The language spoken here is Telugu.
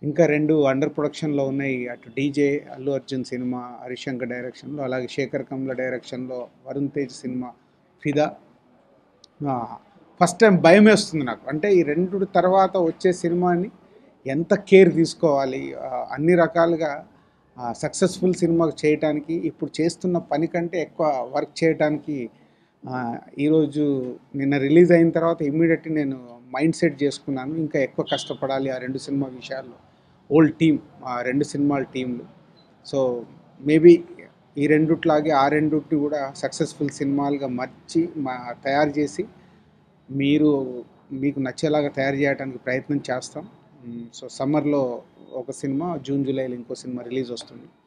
ఇంకా రెండు అండర్ ప్రొడక్షన్లో ఉన్నాయి అటు డీజే అల్లు అర్జున్ సినిమా హరిశంకర్ డైరెక్షన్లో అలాగే శేఖర్ కమ్ల డైరెక్షన్లో వరుణ్ తేజ్ సినిమా ఫిదా ఫస్ట్ టైం భయం వేస్తుంది నాకు అంటే ఈ రెండు తర్వాత వచ్చే సినిమాని ఎంత కేర్ తీసుకోవాలి ఆ, అన్ని రకాలుగా సక్సెస్ఫుల్ సినిమా చేయటానికి ఇప్పుడు చేస్తున్న పని కంటే ఎక్కువ వర్క్ చేయడానికి ఆ, ఈరోజు నిన్న రిలీజ్ అయిన తర్వాత ఇమ్మీడియట్లీ నేను మైండ్ సెట్ చేసుకున్నాను ఇంకా ఎక్కువ కష్టపడాలి ఆ రెండు సినిమా విషయాల్లో ఓల్డ్ టీమ్ ఆ రెండు సినిమాల టీంలు సో మేబీ ఈ రెండుట్లాగే ఆ రెండుటి కూడా సక్సెస్ఫుల్ సినిమాలుగా మర్చి మా తయారు చేసి మీరు మీకు నచ్చేలాగా తయారు చేయడానికి ప్రయత్నం చేస్తాం మ్, సో సమ్మర్లో ఒక సినిమా జూన్ జూలైలో ఇంకో సినిమా రిలీజ్ వస్తుంది